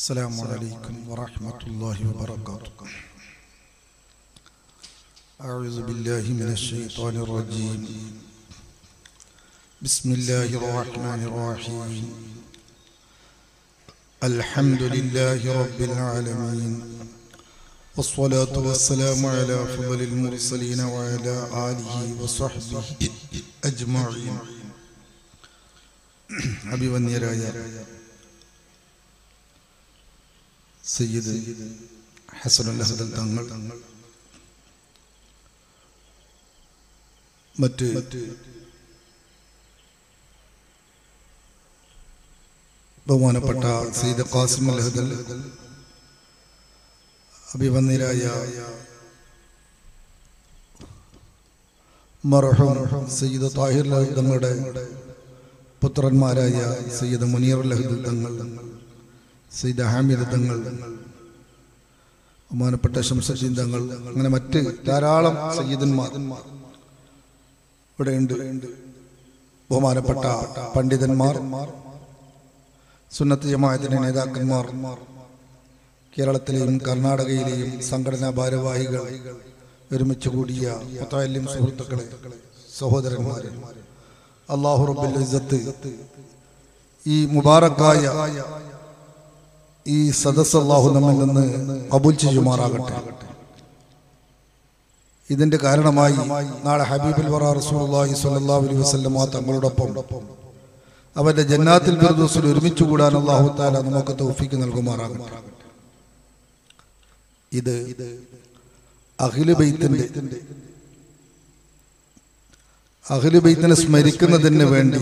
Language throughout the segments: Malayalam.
السلام عليكم ورحمة الله وبركاته أعوذ بالله من الشيطان الرجيم بسم الله الرحمن الرحيم الحمد لله رب العالمين والصلاة والسلام على أفضل المرسلين وعلى آله وصحبه أجمعين അഭിവന്യരായ സയ്യിദ് ഹസനുൽ അഹദൽ തങ്ങൾ മറ്റ് ബഹുമാനപ്പെട്ട സയ്യിദ് ഖാസിം അൽ അഹദൽ അഭിവന്യരായ മർഹൂം സയ്യിദ് താഹിർ അൽ അഹദൽ തങ്ങളുടെ പുത്രന്മാരായ സയ്യിദ് മുനീർ അൽ അഹദൽ തങ്ങൾ സയ്യിദ് ഹാമിദ് തങ്ങൾ ബഹുമാനപ്പെട്ട ശംസുദ്ദീൻ തങ്ങൾ അങ്ങനെ മറ്റ് ധാരാളം സയ്യിദന്മാർ ഇവിടെയുണ്ട് ബഹുമാനപ്പെട്ട പണ്ഡിതന്മാർ സുന്നത്ത് ജമാഅത്തിന്റെ നേതാക്കന്മാർ കേരളത്തിലെയും കർണാടകയിലെയും സംഘടനാ ഭാരവാഹികൾ ഒരുമിച്ച് കൂടിയ മുത്താലിം സുഹൃത്തുക്കളെ സഹോദരന്മാരെ അള്ളാഹു റബ്ബുൽ ഇസ്സത്ത് ഈ മുബാറക്കായ ഈ സദസ് അള്ളാഹു നമ്മിൽ നിന്ന് കബൂൽ ചെയ്യുമാറാകട്ടെ ഇതിന്റെ കാരണമായി നാളെ ഹബീബുൽ വറ റസൂലുള്ളാഹി സ്വല്ലല്ലാഹു അലൈഹി വസല്ലം തങ്ങളോടൊപ്പം അവന്റെ ജന്നാത്തിൽ ഫിർദൗസിൽ ഒരുമിച്ച് കൂടാൻ അള്ളാഹു താല നമുക്ക് തൗഫീക്ക് നൽകുമാറാകട്ടെ ഇത് അഖില് ബൈത്തിന്റെ അഖില് ബൈത്തിനെ സ്മരിക്കുന്നതിന് വേണ്ടി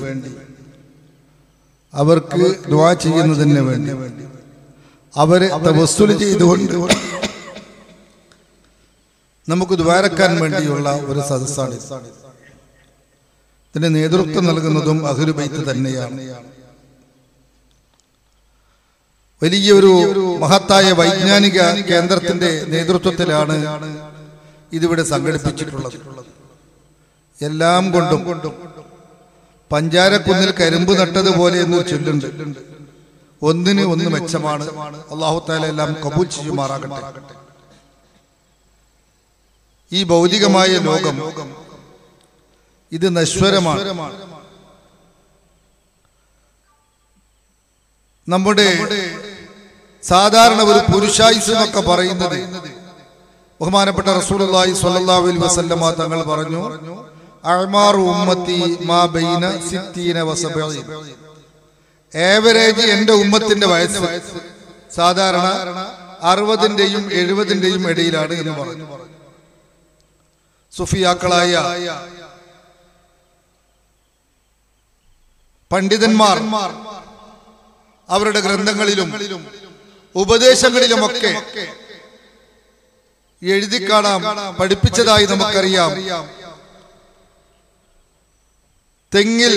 അവർക്ക് ദുആ ചെയ്യുന്നതിന് വേണ്ടി അവരെ തവസ്സുല് ചെയ്തുകൊണ്ട് നമുക്ക് ദ്വാരക്കാൻ വേണ്ടിയുള്ള ഒരു സദസ്സാണ് ഇതിന് നേതൃത്വം നൽകുന്നതും അഹുരുബൈത്ത് തന്നെയാണ് വലിയൊരു മഹത്തായ വൈജ്ഞാനിക കേന്ദ്രത്തിന്റെ നേതൃത്വത്തിലാണ് ഇതിവിടെ സംഘടിപ്പിച്ചിട്ടുള്ളത് എല്ലാം കൊണ്ടും പഞ്ചാരക്കുന്നിൽ കരിമ്പ് നട്ടതുപോലെ എന്ന് ചൊല്ലുണ്ട് ഒന്നിന് ഒന്ന് മെച്ചമാണ് അള്ളാഹു താല എല്ലാം കബൂൽ ചെയ്യുമാറാകട്ടെ ഈ ഭൗതികമായ ലോകം ഇത് നശ്വരമാണ് നമ്മുടെ സാധാരണ ഒരു പുരുഷായുസ് എന്നൊക്കെ പറയുന്നത് ബഹുമാനപ്പെട്ട റസൂലുള്ളാഹി സ്വല്ലല്ലാഹു അലൈഹി വസല്ലമ തങ്ങൾ പറഞ്ഞു അഅ്മാറു ഉമ്മത്തി മാ ബൈന സിത്തീന വസബഈൻ ഏവറേജ് എന്റെ ഉമ്മത്തിന്റെ വയസ്സ് സാധാരണ അറുപതിന്റെയും എഴുപതിന്റെയും ഇടയിലാണ് എന്ന് പറഞ്ഞു സുഫിയാക്കളായ പണ്ഡിതന്മാർ അവരുടെ ഗ്രന്ഥങ്ങളിലും ഉപദേശങ്ങളിലുമൊക്കെ എഴുതി കാണാം പഠിപ്പിച്ചതായി നമുക്കറിയാം തെങ്ങിൽ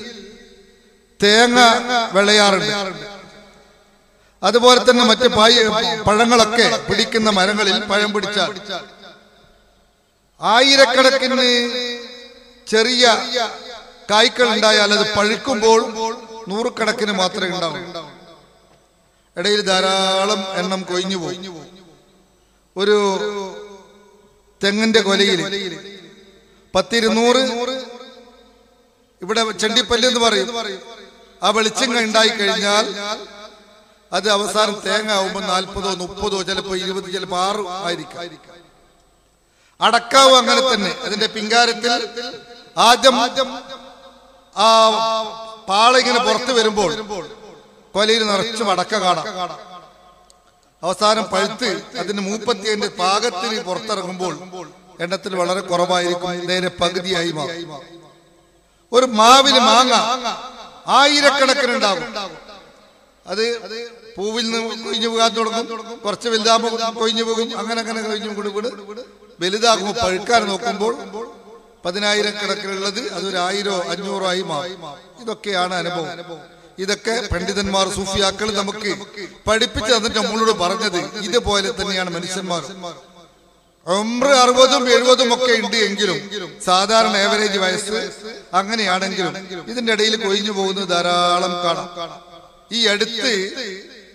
തേങ്ങ വിളയാറുണ്ട് അതുപോലെ തന്നെ മറ്റ് പായ പഴങ്ങളൊക്കെ പിടിക്കുന്ന മരങ്ങളിൽ പഴം പിടിച്ചാൽ ആയിരക്കണക്കിന് ചെറിയ കായ്ക്കൾ ഉണ്ടായാൽ അത് പഴുക്കുമ്പോൾ നൂറുകണക്കിന് മാത്രമേ ഉണ്ടാവൂ ഇടയിൽ ധാരാളം എണ്ണം കൊഴിഞ്ഞു പോകും ഒരു തെങ്ങിന്റെ കൊലയിൽ പത്തിരുന്നൂറ് ഇവിടെ ചെണ്ടിപ്പല്ല് എന്ന് പറയും ആ വെളിച്ചങ്ങ ഉണ്ടായി കഴിഞ്ഞാൽ അത് അവസാനം തേങ്ങ ആവുമ്പോൾ നാൽപ്പതോ മുപ്പതോ ചിലപ്പോ ഇരുപത് ചിലപ്പോ ആറ് ആയിരിക്കാം അടക്കാവും അങ്ങനെ തന്നെ അതിന്റെ പിങ്കാരത്തിൽ ആദ്യം ആ പാള ഇങ്ങനെ പുറത്തു വരുമ്പോൾ കൊലയിൽ നിറച്ചും അടക്ക കാണാം അവസാനം പഴുത്ത് അതിന്റെ മൂപ്പത്തിയന്റെ പാകത്തിന് പുറത്തിറങ്ങുമ്പോൾ എണ്ണത്തിൽ വളരെ കുറവായിരിക്കും നേരെ പകുതിയായി മാറും ഒരു മാവിന് മാങ്ങ ആയിരക്കണക്കിന് ഉണ്ടാകും അത് പൂവിൽ നിന്ന് കൊഴിഞ്ഞു പോകാൻ തുടങ്ങും കുറച്ച് വലുതാകുമ്പോൾ കൊഴിഞ്ഞു പോകും അങ്ങനെ അങ്ങനെ കൊഴിഞ്ഞു കൊടുക്കൂട് വലുതാകുമ്പോൾ പഴുക്കാൻ നോക്കുമ്പോൾ പതിനായിരക്കണക്കിനുള്ളത് അതൊരു ആയിരോ അഞ്ഞൂറോ ആയി മാറും ഇതൊക്കെയാണ് അനുഭവം ഇതൊക്കെ പണ്ഡിതന്മാർ സൂഫിയാക്കൾ നമുക്ക് പഠിപ്പിച്ചു തന്നിട്ട് നമ്മളോട് പറഞ്ഞത് ഇതുപോലെ തന്നെയാണ് മനുഷ്യന്മാർ ഒമ്ര അറുപതും എഴുപതും ഒക്കെ ഉണ്ട് എങ്കിലും സാധാരണ ഏവറേജ് വയസ്സ് അങ്ങനെയാണെങ്കിലും ഇതിന്റെ ഇടയിൽ കൊഴിഞ്ഞു പോകുന്നത് ധാരാളം കാണാം ഈ അടുത്ത്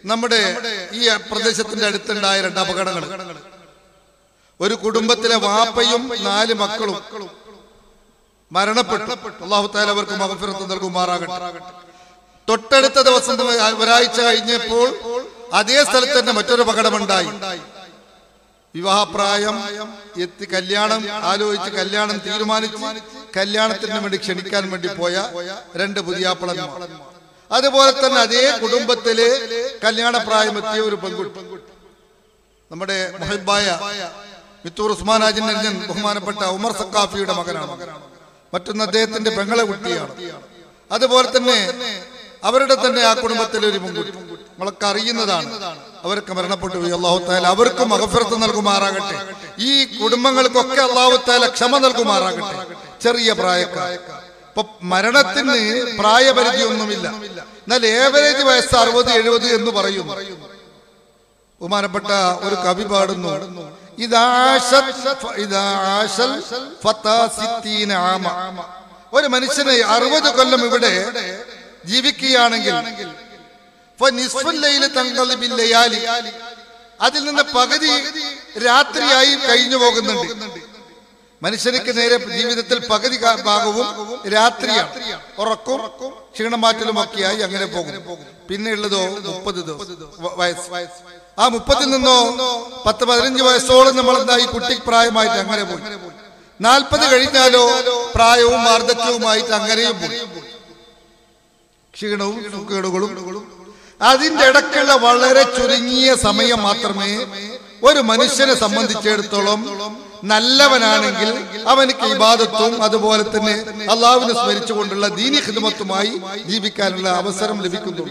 നമ്മുടെ ഈ പ്രദേശത്തിന്റെ അടുത്തുണ്ടായ രണ്ട് അപകടങ്ങൾ ഒരു കുടുംബത്തിലെ വാപ്പയും നാല് മക്കളും മരണപ്പെട്ടു അള്ളാഹു താല അവർക്ക് മകഫിറത്ത് നൽകുമാറാകട്ടെ തൊട്ടടുത്ത ദിവസം ഒരാഴ്ച കഴിഞ്ഞപ്പോൾ അതേ സ്ഥലത്ത് തന്നെ മറ്റൊരു അപകടമുണ്ടായി വിവാഹപ്രായം എത്തി കല്യാണം ആലോചിച്ച് കല്യാണം തീരുമാനിച്ച് കല്യാണത്തിന് വേണ്ടി ക്ഷണിക്കാൻ വേണ്ടി പോയ രണ്ട് പുതിയാപ്പളന്മാർ അതുപോലെ തന്നെ അതേ കുടുംബത്തില് കല്യാണപ്രായം എത്തിയ ഒരു പെൺകുട്ടി നമ്മുടെ മഹിബായ മിത്തൂർ ഉസ്മാൻ അജിൻ ബഹുമാനപ്പെട്ട ഉമർ സക്കാഫിയുടെ മകനാണ് മറ്റൊന്ന് അദ്ദേഹത്തിന്റെ പെങ്ങളെ കുട്ടിയാണ് അതുപോലെ തന്നെ അവരുടെ തന്നെ ആ കുടുംബത്തിലെ ഒരു പെൺകുട്ടി നമ്മളൊക്കെ അറിയുന്നതാണ് അവർക്ക് മരണപ്പെട്ടു പോയി അള്ളാഹു താല അവർക്കും മകഫിറത്ത് നൽകുമാറാകട്ടെ ഈ കുടുംബങ്ങൾക്കൊക്കെ അള്ളാഹു താല ക്ഷമ നൽകുമാറാകട്ടെ ചെറിയ പ്രായക്കാർ ഇപ്പൊ മരണത്തിന് പ്രായപരിധിയൊന്നുമില്ല എന്നാൽ ഏവറേജ് വയസ്സ് അറുപത് എഴുപത് എന്ന് പറയുന്നു ബഹുമാനപ്പെട്ട ഒരു കവി പാടുന്നു ഇതാശൽ ഇതാശൽ ഫത്താ സിത്തീന ആമ. ഒരു മനുഷ്യന് അറുപത് കൊല്ലം ഇവിടെ ജീവിക്കുകയാണെങ്കിൽ ഫനിസ്ഫുൽ ലൈലി തൻഖലിബിൽ ലയാലി. അതിൽ നിന്ന് പകുതി രാത്രിയായി കഴിഞ്ഞു പോകുന്നുണ്ട് മനുഷ്യർക്ക് നേരെ ജീവിതത്തിൽ പകുതി കാ- ഭാഗവും രാത്രിയാണ് ഉറക്കും ക്ഷീണം മാറ്റലും ഒക്കെയായി അങ്ങനെ പോകും പിന്നെ ഉള്ളതോ മുപ്പത് ദിവസം വ- വയസ്സ് ആ മുപ്പതിൽ നിന്നോ പത്ത് പതിനഞ്ച് വയസ്സോളം നമ്മൾ എന്തായി കുട്ടി പ്രായമായിട്ട് അങ്ങനെ പോയി നാൽപ്പത് കഴിഞ്ഞാലോ പ്രായവും വാർദ്ധക്യവുമായിട്ട് അങ്ങനെയും പോയി ക്ഷീണവും സുഖേടുകളും അതിന്റെ ഇടയ്ക്കുള്ള വളരെ ചുരുങ്ങിയ സമയം മാത്രമേ ഒരു മനുഷ്യനെ സംബന്ധിച്ചിടത്തോളം നല്ലവനാണെങ്കിൽ അവനക്ക് ഇബാദത്തും അതുപോലെ തന്നെ അള്ളാവിനെ സ്മരിച്ചുകൊണ്ടുള്ള ദീനി ഹിദ്മത്തുമായി ജീവിക്കാനുള്ള അവസരം ലഭിക്കുന്നു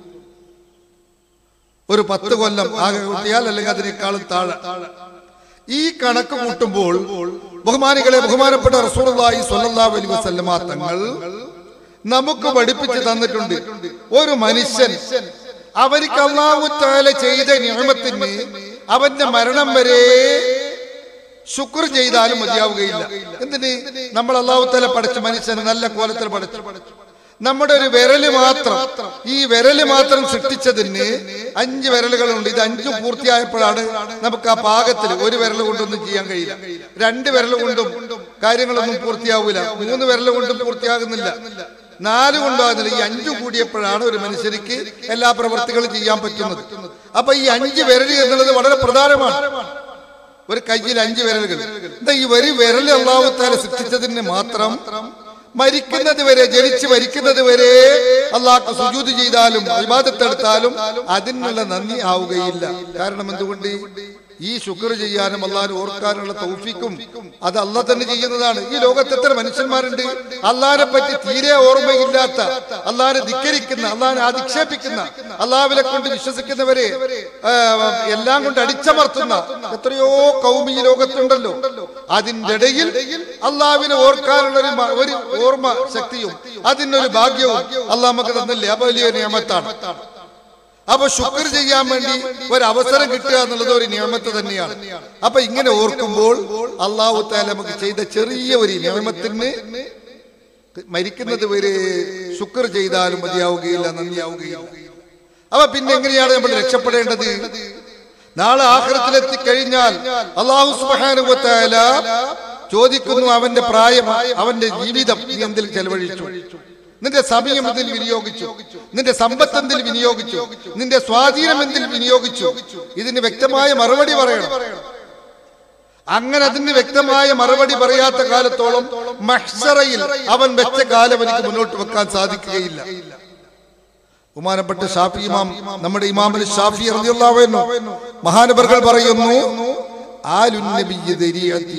ഒരു പത്ത് കൊല്ലം ആകെ കൂട്ടിയാൽ അല്ലെങ്കിൽ അതിനേക്കാളും താഴെ ഈ കണക്ക് കൂട്ടുമ്പോൾ ബഹുമാനികളെ ബഹുമാനപ്പെട്ട റസൂലുള്ളാഹി സ്വല്ലല്ലാഹു അലൈഹി വസല്ലമ തങ്ങൾ നമുക്ക് പഠിപ്പിച്ചു തന്നിട്ടുണ്ട് ഒരു മനുഷ്യൻ അവർക്ക് അള്ളാഹു താല ചെയ്ത നിയമത്തിന് അവന്റെ മരണം വരെ ശുക്ർ ചെയ്താലും മതിയാവുകയില്ല എന്തിന് നമ്മൾ അള്ളാഹു താല പഠിച്ച മനുഷ്യന് നല്ല കോലത്തിൽ പഠിച്ചു നമ്മുടെ ഒരു വിരല് മാത്രം ഈ വിരല് മാത്രം സൃഷ്ടിച്ചതിന് അഞ്ച് വിരലുകളുണ്ട് ഇത് അഞ്ചും പൂർത്തിയായപ്പോഴാണ് നമുക്ക് ആ പാകത്തിൽ ഒരു വിരൽ കൊണ്ടൊന്നും ചെയ്യാൻ കഴിയില്ല രണ്ട് വിരൽ കൊണ്ടും കാര്യങ്ങളൊന്നും പൂർത്തിയാവൂല മൂന്ന് വിരൽ കൊണ്ടും പൂർത്തിയാകുന്നില്ല നാല് കൊണ്ടാകുന്നില്ല ഈ അഞ്ചു കൂടിയപ്പോഴാണ് ഒരു മനുഷ്യർക്ക് എല്ലാ പ്രവൃത്തികളും ചെയ്യാൻ പറ്റുന്നത് അപ്പൊ ഈ അഞ്ച് വിരൽ എന്നുള്ളത് വളരെ പ്രധാനമാണ് ഒരു കയ്യിൽ അഞ്ച് വിരലുകൾ എന്താ ഈ ഒരു വിരൽ അള്ളാഹുത്താല സൃഷ്ടിച്ചതിന് മാത്രം മരിക്കുന്നത് വരെ ജനിച്ച് മരിക്കുന്നത് വരെ അള്ളാഹ്ക്ക് സുജൂത് ചെയ്താലും വിവാദത്തെടുത്താലും അതിനുള്ള നന്ദി ആവുകയില്ല കാരണം എന്തുകൊണ്ട് ഈ ശുക്ർ ചെയ്യാനും അള്ളാഹിനെ ഓർക്കാനുള്ള തൗഫിക്കും അത് അള്ളാഹ് തന്നെ ചെയ്യുന്നതാണ് ഈ ലോകത്ത് എത്ര മനുഷ്യന്മാരുണ്ട് അള്ളാഹിനെ പറ്റി തീരെ ഓർമ്മയില്ലാത്ത അള്ളാഹിനെ ധിക്കരിക്കുന്ന അള്ളാഹിനെ അധിക്ഷേപിക്കുന്ന അള്ളാഹിനെ കൊണ്ട് വിശ്വസിക്കുന്നവരെ ആ, എല്ലാം കൊണ്ട് അടിച്ചമർത്തുന്ന എത്രയോ കൗമി ഈ ലോകത്തുണ്ടല്ലോ അതിന്റെ ഇടയിൽ അള്ളാഹുവിനെ ഓർക്കാനുള്ള ഒരു മ- ഒരു ഓർമ്മ ശക്തിയും അതിനൊരു ഭാഗ്യവും അള്ളാഹ് നമുക്ക് തന്നില്ലേ അപ്പൊ വലിയ നിയമത്താണ് അപ്പൊ ശുക്ർ ചെയ്യാൻ വേണ്ടി ഒരു അവസരം കിട്ടുക എന്നുള്ളത് ഒരു നിയമത്ത് തന്നെയാണ് അപ്പൊ ഇങ്ങനെ ഓർക്കുമ്പോൾ അള്ളാഹു താല നമുക്ക് ചെയ്ത ചെറിയ ഒരു നിയമത്തിന് മരിക്കുന്നത് വരെ ശുക്ർ ചെയ്താലും മതിയാവുകയില്ല നന്ദിയാവുകയില്ല അപ്പൊ പിന്നെ എങ്ങനെയാണ് നമ്മൾ രക്ഷപ്പെടേണ്ടത് നാളെ ആഹ്റത്തിലെത്തി കഴിഞ്ഞാൽ അള്ളാഹു സുബാനുവത്തായ ചോദിക്കുന്നു അവന്റെ പ്രായം അവന്റെ ജീവിതം നീ എന്തിൽ ചെലവഴിച്ചു നിന്റെ സമയം എന്തിൽ വിനിയോഗിച്ചു നിന്റെ സമ്പത്ത് എന്തിൽ വിനിയോഗിച്ചു നിന്റെ സ്വാധീനം എന്തിൽ വിനിയോഗിച്ചു ഇതിന് വ്യക്തമായ മറുപടി പറയണം അങ്ങനെ അതിന് വ്യക്തമായ മറുപടി പറയാത്ത കാലത്തോളം മഹ്സറയിൽ അവൻ വെച്ച കാലം എനിക്ക് മുന്നോട്ട് വെക്കാൻ സാധിക്കുകയില്ല ബഹുമാനപ്പെട്ട ഷാഫി ഇമാം നമ്മുടെ ഇമാമിൽ ഷാഫി റളിയല്ലാഹു അൻഹു മഹാനവർകൾ പറയുന്നു ആലുൻ നബിയ്യ ദരിയത്തി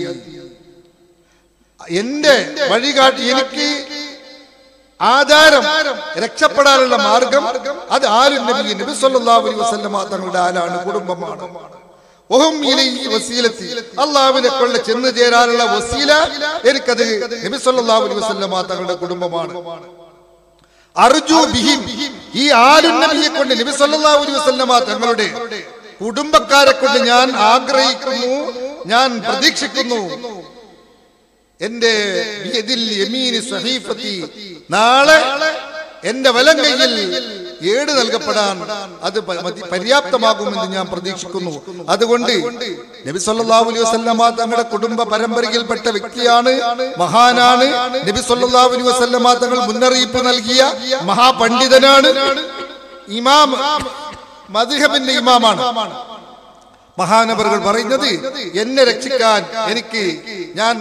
എന്റെ വഴികാട്ടി എനിക്ക് ആധാരം രക്ഷപ്പെടാനുള്ള മാർഗം അത് ആലുൻ നബി നബി സല്ലല്ലാഹു അലൈഹി വസല്ലമ തങ്ങളുടെ ആലാണ് കുടുംബമാണ് ഒഹും ഇലൈഹി വസീലത്തി അള്ളാഹുവിനെ കൊണ്ട് ചെന്ന് ചേരാനുള്ള വസീല എനിക്കത് നബി സല്ലല്ലാഹു അലൈഹി വസല്ലമ തങ്ങളുടെ കുടുംബമാണ് അർജു ബിഹിം ഈ ആലുൻ നബിയെ കൊണ്ട് നബി സല്ലല്ലാഹു അലൈഹി വസല്ലമ തങ്ങളുടെ കുടുംബക്കാരെ കൊണ്ട് ഞാൻ ആഗ്രഹിക്കുന്നു ഞാൻ പ്രതീക്ഷിക്കുന്നു എന്റെ ബിയദിൽ യമീനി സഹീഫത്തി നാളെ എന്റെ വലം കയ്യിൽ ഏട് നൽകപ്പെടാൻ അത് പ- മതി- പര്യാപ്തമാകുമെന്ന് ഞാൻ പ്രതീക്ഷിക്കുന്നു അതുകൊണ്ട് നബി സല്ലല്ലാഹു അലൈഹി വസല്ലമ തങ്ങളുടെ കുടുംബ പരമ്പരയിൽപ്പെട്ട വ്യക്തിയാണ് മഹാനാണ് നബി സല്ലല്ലാഹു അലൈഹി വസല്ലമ തങ്ങൾ മുന്നറിയിപ്പ് നൽകിയ മഹാപണ്ഡിതനാണ് ഇമാം മദ്ഹബിന്റെ ഇമാമാണ് മഹാനവറുകൾ പറയുന്നത് എന്നെ രക്ഷിക്കാൻ എനിക്ക് ഞാൻ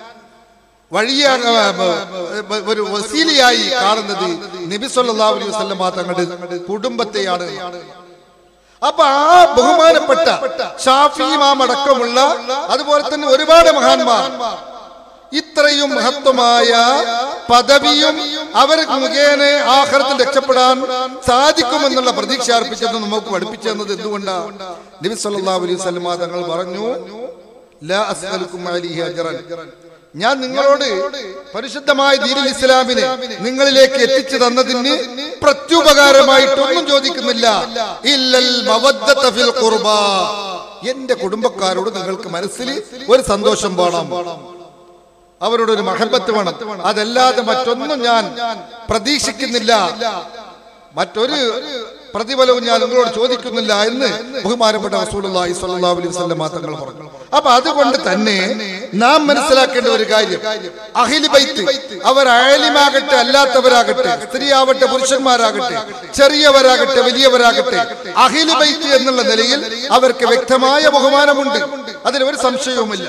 വഴിയാ ഒരു വസീലയായി കാണുന്നത് നബി സല്ലല്ലാഹു അലൈഹി വസല്ലമ തങ്ങളുടെ കുടുംബത്തെയാണ് അപ്പൊ ആ ബഹുമാനപ്പെട്ട ഷാഫി ഇമാം അടക്കമുള്ള അതുപോലെ തന്നെ ഒരുപാട് മഹാന്മാർ ഇത്രയും മഹത്വമായ പദവിയും അവർക്ക് മുഖേന ആഹാരത്തിൽ രക്ഷപ്പെടാൻ സാധിക്കുമെന്നുള്ള പ്രതീക്ഷ അർപ്പിച്ചത് നമുക്ക് പഠിപ്പിച്ചു തന്നത് എന്തുകൊണ്ടാണ് നബി സല്ലല്ലാഹു അലൈഹി വസല്ലമ തങ്ങൾ പറഞ്ഞു ലാ അസ്അലുക്കും അലൈഹി അജ്റൻ ഞാൻ നിങ്ങളോട് പരിശുദ്ധമായ ദീനുൽ ഇസ്ലാമിനെ നിങ്ങളിലേക്ക് എത്തിച്ചു തന്നതിന് പ്രത്യുപകാരമായിട്ടൊന്നും ചോദിക്കുന്നില്ല ഇല്ലൽ മവദ്ദത ഫിൽ ഖുർബാ എന്റെ കുടുംബക്കാരോട് നിങ്ങൾക്ക് മനസ്സിൽ ഒരു സന്തോഷം വേണം അവരോട് ഒരു മഹബത്ത് വേണം അതല്ലാതെ മറ്റൊന്നും ഞാൻ പ്രതീക്ഷിക്കുന്നില്ല മറ്റൊരു പ്രതിഫലവും ഞാൻ നിങ്ങളോട് ചോദിക്കുന്നില്ല എന്ന് ബഹുമാനപ്പെട്ട റസൂലുള്ളാഹി സ്വല്ലല്ലാഹു അലൈഹി വസല്ലം തങ്ങൾ പറഞ്ഞു അപ്പൊ അതുകൊണ്ട് തന്നെ നാം മനസ്സിലാക്കേണ്ട ഒരു കാര്യം അഹിലി ബൈത്ത് അവർ ആലിമാകട്ടെ അല്ലാത്തവരാകട്ടെ സ്ത്രീയാവട്ടെ പുരുഷന്മാരാകട്ടെ ചെറിയവരാകട്ടെ വലിയവരാകട്ടെ അഹിലി ബൈത്ത് എന്നുള്ള നിലയിൽ അവർക്ക് വ്യക്തമായ ബഹുമാനമുണ്ട് അതിൽ ഒരു സംശയവുമില്ല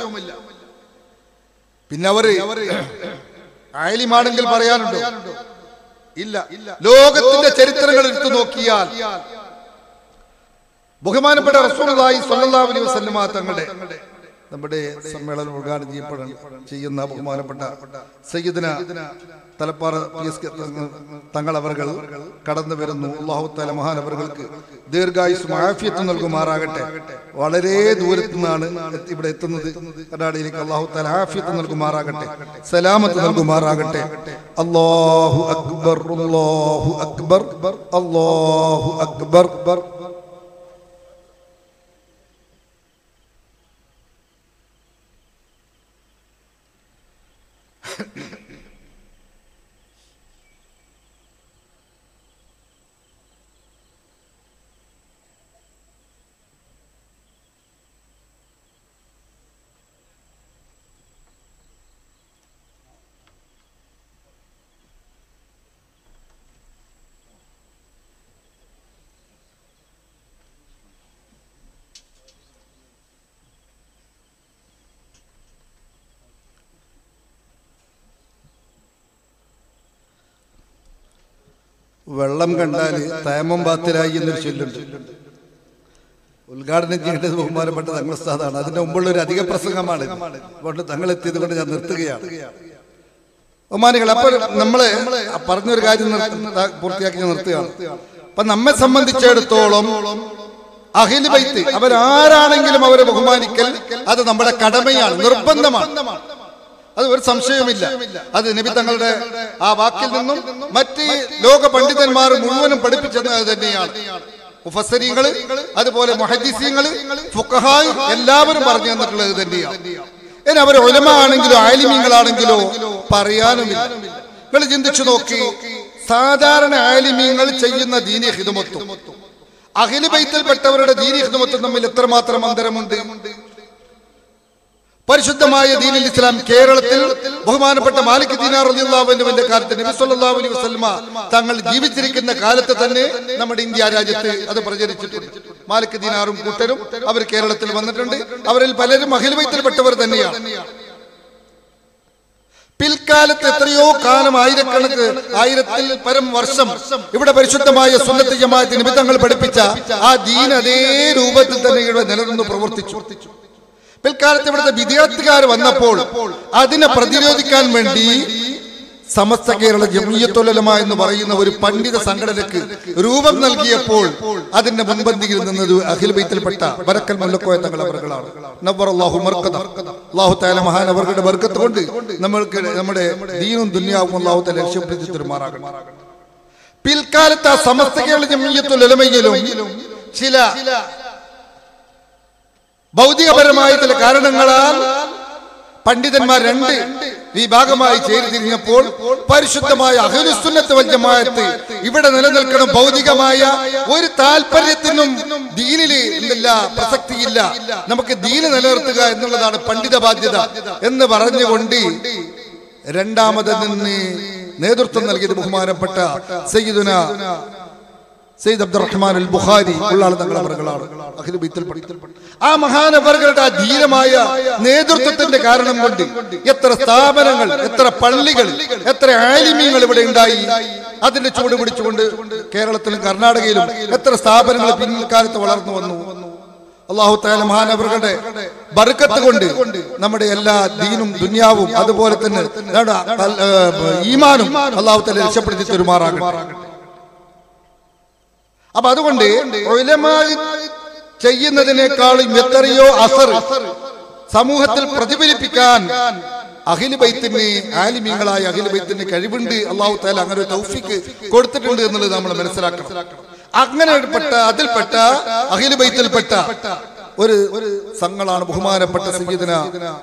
പിന്നെ അവര് ആലിമാണെങ്കിൽ പറയാനുണ്ടോ ഇല്ല ലോകത്തിന്റെ ചരിത്രങ്ങൾ എടുത്തു നോക്കിയാൽ ബഹുമാനപ്പെട്ട റസൂലുള്ളാഹി സ്വല്ലല്ലാഹു അലൈഹി വസല്ലമ തങ്ങളുടെ നമ്മുടെ സമ്മേളനം ഉദ്ഘാടനം ചെയ്യപ്പെടാൻ ചെയ്യുന്ന ബഹുമാനപ്പെട്ട സയ്യിദന തലപ്പാറ പി എസ് കെ തങ്ങൾ അവർകൾ കടന്നു വരുന്നു അള്ളാഹു താല മഹാനവറുകൾക്ക് ദീർഘായുസും ആഫിയത്തും നൽകുമാറാകട്ടെ വളരെ ദൂരത്തു നിന്നാണ് എത്തി- ഇവിടെ എത്തുന്നത് കർണാടകയിലേക്ക് അള്ളാഹു താല ആഫിയത്ത് നൽകുമാറാകട്ടെ സലാമത്ത് നൽകുമാറാകട്ടെ അള്ളാഹു അക്ബർ അള്ളാഹു അക്ബർ അള്ളാഹു അക്ബർ വെള്ളം കണ്ടാൽ തേമം ബാത്തിലായി എന്നൊരു ചൊല്ലുണ്ട് ഉദ്ഘാടനം ചെയ്യേണ്ടത് ബഹുമാനപ്പെട്ട തങ്ങൾ സ്ഥാതാണ് അതിന്റെ മുമ്പുള്ള ഒരു അധിക പ്രസംഗമാണ് അതുകൊണ്ട് തങ്ങൾ എത്തിയത് കൊണ്ട് ഞാൻ നിർത്തുകയാണ് ബഹുമാനികൾ അപ്പോൾ നമ്മള് പറഞ്ഞൊരു കാര്യം നിർ- പൂർത്തിയാക്കി ഞാൻ നിർത്തുകയാണ് അപ്പൊ നമ്മെ സംബന്ധിച്ചിടത്തോളം അഹിൽ ബൈത്ത് അവരാരാണെങ്കിലും അവരെ ബഹുമാനിക്കൽ അത് നമ്മുടെ കടമയാണ് നിർബന്ധമാണ് അത് ഒരു സംശയവുമില്ല അത് നബി തങ്ങളുടെ ആ വാക്കിൽ നിന്നും മറ്റ് ലോക പണ്ഡിതന്മാർ മുഴുവനും പഠിപ്പിച്ചത് അത് തന്നെയാണ് മുഫസ്സരീങ്ങള് അതുപോലെ മുഹദ്ദിസീങ്ങള് ഫുഖഹായ് എല്ലാവരും പറഞ്ഞു തന്നിട്ടുള്ളത് തന്നെയാണ് ഇനി അവർ ഒലമ ആണെങ്കിലോ ആലിമീങ്ങളാണെങ്കിലോ പറയാനുമില്ല നിങ്ങൾ ചിന്തിച്ചു നോക്കി സാധാരണ ആലിമീങ്ങൾ ചെയ്യുന്ന ദീനി ഹിദമത്തും അഖില ബൈത്തിൽപ്പെട്ടവരുടെ ദീനി ഹിദമത്തും തമ്മിൽ എത്രമാത്രം അന്തരമുണ്ട് പരിശുദ്ധമായ ദീനുൽ ഇസ്ലാം കേരളത്തിൽ ബഹുമാനപ്പെട്ട മാലിക് ദീനാർ റളിയല്ലാഹുവിന്റെ കാലത്ത് നബി സല്ലല്ലാഹു അലൈഹി വസല്ലമ തങ്ങൾ ജീവിച്ചിരിക്കുന്ന കാലത്ത് തന്നെ നമ്മുടെ ഇന്ത്യ രാജ്യത്ത് അത് പ്രചരിച്ചിട്ടുണ്ട് മാലിക് ദീനാറും കൂട്ടരും അവർ കേരളത്തിൽ വന്നിട്ടുണ്ട് അവരിൽ പലരും അഖിലബൈത്തിൽപ്പെട്ടവർ തന്നെയാണ് പിൽക്കാലത്ത് എത്രയോ കാലം ആയിരക്കണക്ക് ആയിരത്തിൽ പരം വർഷം ഇവിടെ പരിശുദ്ധമായ സുന്നത്ത് ജമാഅത്ത് നിമിത്തങ്ങൾ പഠിപ്പിച്ച ആ ദീൻ അതേ രൂപത്തിൽ തന്നെ ഇവിടെ നിലനിന്ന് പ്രവർത്തിച്ചു പിൽക്കാലത്ത് ഇവിടുത്തെ വിദ്യാർത്ഥിക്കാർ വന്നപ്പോൾ അതിനെ പ്രതിരോധിക്കാൻ വേണ്ടി സമസ്ത കേരള ജമീയത്തൊലമ എന്ന് പറയുന്ന ഒരു പണ്ഡിത സംഘടനക്ക് രൂപം നൽകിയപ്പോൾ അതിന്റെ മുൻപന്തിയിൽ നിന്നത് അഖിൽ ബൈത്തിൽപ്പെട്ട വരക്കൽ മല്ലക്കോയ തങ്ങൾ അവർകളാണ് നവ്വർ അല്ലാഹു മർക്കദ അല്ലാഹു തആല മഹാൻ അവരുടെ ബർക്കത്ത് കൊണ്ട് നമ്മൾക്ക് നമ്മുടെ ദീനും ദുനിയാവും അല്ലാഹു തആല രക്ഷപ്പെടുത്തി തരുമാറാകട്ടെ പിൽക്കാലത്ത് ആ സമസ്ത കേരള ജമീയത്തുലമയിലും ചില ഭൗതികപരമായ ചില കാരണങ്ങളാൽ പണ്ഡിതന്മാർ രണ്ട് വിഭാഗമായി ചേരിതിരിഞ്ഞപ്പോൾ പരിശുദ്ധമായ അഹലുസുന്നത്ത് വൽ ജമാഅത്ത് ഇവിടെ നിലനിൽക്കണം ഭൗതികമായ ഒരു താല്പര്യത്തിനും ദീനില് ഇല്ല പ്രസക്തിയില്ല നമുക്ക് ദീന് നിലനിർത്തുക എന്നുള്ളതാണ് പണ്ഡിത ബാധ്യത എന്ന് പറഞ്ഞുകൊണ്ട് രണ്ടാമത് നിന്ന് നേതൃത്വം നൽകിയത് ബഹുമാനപ്പെട്ട സയ്യിദുന സയ്യിദ് അബ്ദുറഹ്മാൻ അൽ ബുഖാരി ഉള്ള ആൾ തങ്ങളുടെ അവറുകളാണ് അഖില ബൈത്തുൽ പണ്ഡിതൻ. ആ മഹാനവറുകളുടെ ആ ധീരമായ നേതൃത്വത്തിന്റെ കാരണം കൊണ്ട് എത്ര സ്ഥാപനങ്ങൾ എത്ര പള്ളികൾ എത്ര ആലിമ്യങ്ങൾ ഇവിടെ ഉണ്ടായി അതിന്റെ ചുവട് പിടിച്ചുകൊണ്ട് കേരളത്തിലും കർണാടകയിലും എത്ര സ്ഥാപനങ്ങൾ പിൻകാലത്ത് വളർന്നു വന്നു അള്ളാഹു താല മഹാനവറുകളുടെ ബർക്കത്ത് കൊണ്ട് നമ്മുടെ എല്ലാ ദീനും ദുന്യാവും അതുപോലെ തന്നെ നമ്മുടെ കൽ- ഏ, ഈമാനും അള്ളാഹു താല രക്ഷപ്പെടുത്തി തെരുമാറാകട്ടെ അപ്പൊ അതുകൊണ്ട് ഉലമായി ചെയ്യുന്നതിനേക്കാളും എത്രയോ അസർ സമൂഹത്തിൽ പ്രതിഫലിപ്പിക്കാൻ അഖില ബൈത്തിന് ആലിമീങ്ങളായ അഖില ബൈത്തിന് കഴിവുണ്ട് അള്ളാഹു താല അങ്ങനെ ഒരു തൗഫിക്ക് കൊടുത്തിട്ടുണ്ട് എന്നുള്ളത് നമ്മൾ മനസ്സിലാക്കണം അങ്ങനെ പെട്ട അതിൽപ്പെട്ട അഖില ബൈത്തിൽപ്പെട്ട ഒരു സംഘങ്ങളാണ് ബഹുമാനപ്പെട്ട സയ്യിദന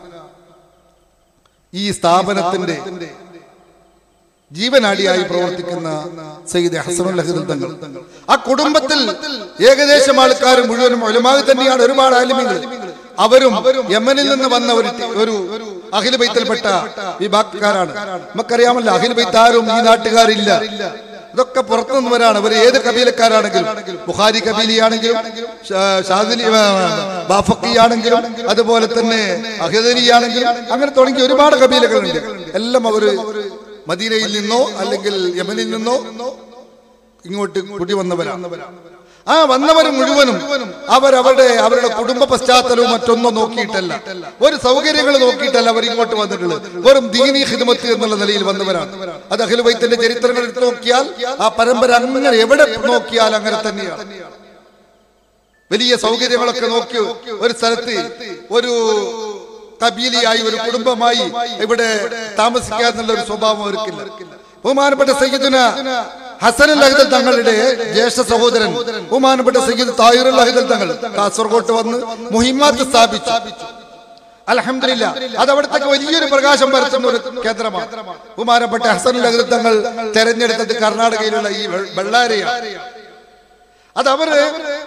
ഈ സ്ഥാപനത്തിന്റെ ജീവനാടിയായി പ്രവർത്തിക്കുന്ന സയ്യിദ് ഹസനുൽ അഹദൽ തങ്ങൾ ആ കുടുംബത്തിൽ ഏകദേശം ആൾക്കാർ മുഴുവനും ഒലമാകി തന്നെയാണ് ഒരുപാട് ആലിമികൾ അവരും യമനിൽ നിന്ന് വന്ന ഒരു ടി- ഒരു അഖില ബൈത്തിൽപ്പെട്ട വിഭാഗക്കാരാണ് നമുക്കറിയാമല്ലോ അഖില ബൈത്ത് ആരും ഈ നാട്ടുകാരില്ല ഇതൊക്കെ പുറത്തുനിന്നവരാണ് അവർ ഏത് കബീലക്കാരാണെങ്കിലും ബുഖാരി കബീലിയാണെങ്കിലും ഷാ- ഷാദിലി ആ, ബാഫക്കിയാണെങ്കിലും അതുപോലെ തന്നെ അഹിദലിയാണെങ്കിലും അങ്ങനെ തുടങ്ങി ഒരുപാട് കബീലകളുണ്ട് എല്ലാം അവര് മദീനയിൽ നിന്നോ അല്ലെങ്കിൽ യമനിൽ നിന്നോ ഇങ്ങോട്ട് കുടി വന്നവരാണ് ആ വന്നവർ മുഴുവനും അവരവരുടെ അവരുടെ കുടുംബ പശ്ചാത്തലവും മറ്റൊന്നും നോക്കിയിട്ടല്ല ഒരു സൗകര്യങ്ങൾ നോക്കിയിട്ടല്ല അവർ ഇങ്ങോട്ട് വന്നിട്ടുള്ളത് വെറും ദീനി ഹിദ്മത്ത് എന്നുള്ള നിലയിൽ വന്നവരാണ് അത് അഖിലുബൈത്തിന്റെ ചരിത്രങ്ങൾ എടുത്തു നോക്കിയാൽ ആ പരമ്പര അങ്ങനെ എവിടെ നോക്കിയാൽ അങ്ങനെ തന്നെയാണ് വലിയ സൗകര്യങ്ങളൊക്കെ നോക്കി ഒരു സ്ഥലത്ത് ഒരു കബീലിയായി ഒരു കുടുംബമായി ഇവിടെ താമസിക്കുക എന്നുള്ള ഒരു സ്വഭാവം അവർക്കില്ല ബഹുമാനപ്പെട്ട സയ്യിദുന ഹസനുൽ അഹിദൽ തങ്ങളുടെ ജ്യേഷ്ഠ സഹോദരൻ ബഹുമാനപ്പെട്ട സയ്യിദ് താഹിറുൽ അഹിദൽ തങ്ങൾ കാസർഗോട്ട് വന്ന് മുഹിമാത്ത് സ്ഥാപിച്ചു അലഹമില്ല അത് അവിടത്തേക്ക് വലിയൊരു പ്രകാശം പരത്തുന്ന ഒരു കേന്ദ്രമാണ് ബഹുമാനപ്പെട്ട ഹസനുൽ അഹിദൽ തങ്ങൾ തെരഞ്ഞെടുത്തത് കർണാടകയിലുള്ള ഈ വെ- ബെള്ളാരിയാണ് അത് അവര്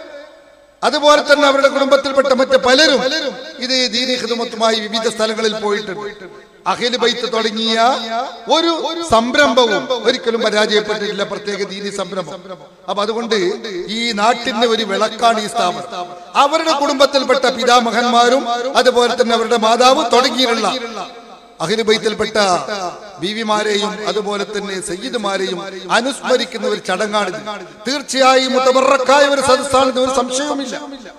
അതുപോലെ തന്നെ അവരുടെ കുടുംബത്തിൽപ്പെട്ട മറ്റ് പലരും ഇത് ദീനി ഹിദമത്തുമായി വിവിധ സ്ഥലങ്ങളിൽ പോയിട്ടുണ്ട് അഖിൽ ബൈത്ത് തുടങ്ങിയ ഒരു സംരംഭവും ഒരിക്കലും പരാജയപ്പെട്ടിട്ടില്ല പ്രത്യേക ദീനി സംരംഭം അപ്പൊ അതുകൊണ്ട് ഈ നാട്ടിന്റെ ഒരു വിളക്കാണ് ഈ സ്ഥാപനം അവരുടെ കുടുംബത്തിൽപ്പെട്ട പിതാമഹന്മാരും അതുപോലെ തന്നെ അവരുടെ മാതാവ് തുടങ്ങിയിട്ടുള്ള അഖിലുബൈത്തിൽപ്പെട്ട ബീവിമാരെയും അതുപോലെ തന്നെ സയ്യിദുമാരെയും അനുസ്മരിക്കുന്ന ഒരു ചടങ്ങാണിത് തീർച്ചയായും മുത്തബറക്കായ ഒരു സദസ്സാണിത് ഒരു സംശയവുമില്ല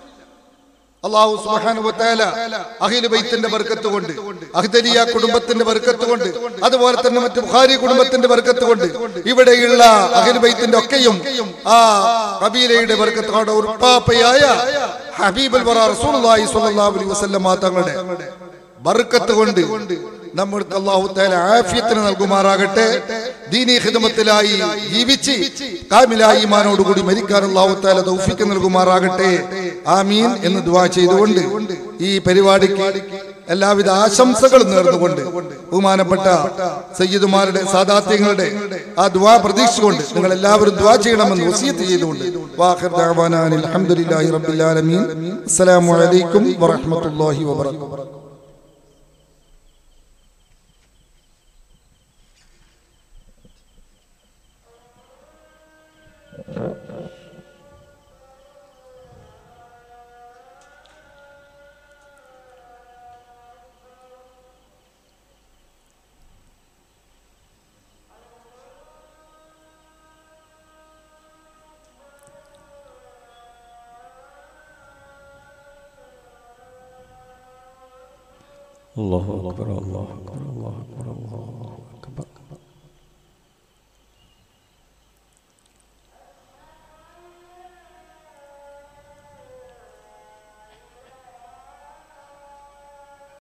അള്ളാഹു സുബ്ഹാനഹു വതആല അഖില ബൈത്തിന്റെ ബർക്കത്ത് കൊണ്ട് അഹ്ദലിയ കുടുംബത്തിന്റെ ബർക്കത്ത് കൊണ്ട് അതുപോലെ തന്നെ മറ്റു ബുഖാരി കുടുംബത്തിന്റെ ബർക്കത്ത് കൊണ്ട് ഇവിടെയുള്ള അഖില ബൈത്തിന്റെ ഒക്കെയും ആ കബീലയുടെ ബർക്കത്ത് കൊണ്ട് ഉർപ്പാപ്പയായ ഹബീബുൽ വറ റസൂലുള്ളാഹി സ്വല്ലല്ലാഹു അലൈഹി വസല്ലം തങ്ങളുടെ ബർക്കത്ത് കൊണ്ട് നമ്മൾക്ക് അള്ളാഹു താല ആഫിയത്തിന് നൽകുമാറാകട്ടെ ദീനി ഖിദമത്തിലായി ജീവിച്ച് കാമിലായി ഈമാനോടുകൂടി മരിക്കാൻ അള്ളാഹു താല തൗഫീക്ക് നൽകുമാറാകട്ടെ ആമീൻ എന്ന് ദുആ ചെയ്തുകൊണ്ട് ഈ പരിപാടിക്ക് എല്ലാവിധ ആശംസകളും നേർന്നുകൊണ്ട് ബഹുമാനപ്പെട്ട സയ്യിദുമാരുടെ സാദാത്യങ്ങളുടെ ആ ദുആ പ്രതീക്ഷിച്ചുകൊണ്ട് നിങ്ങൾ എല്ലാവരും ദുആ ചെയ്യണമെന്ന് വസിയത്ത് ചെയ്തുകൊണ്ട് വാഖിർ ദഅവാനാ അനിൽ ഹംദുലില്ലാഹി റബ്ബിൽ ആലമീൻ അസ്സലാമു അലൈക്കും വറഹ്മത്തുള്ളാഹി വബറകാതുഹു الله أكبر الله أكبر الله أكبر الله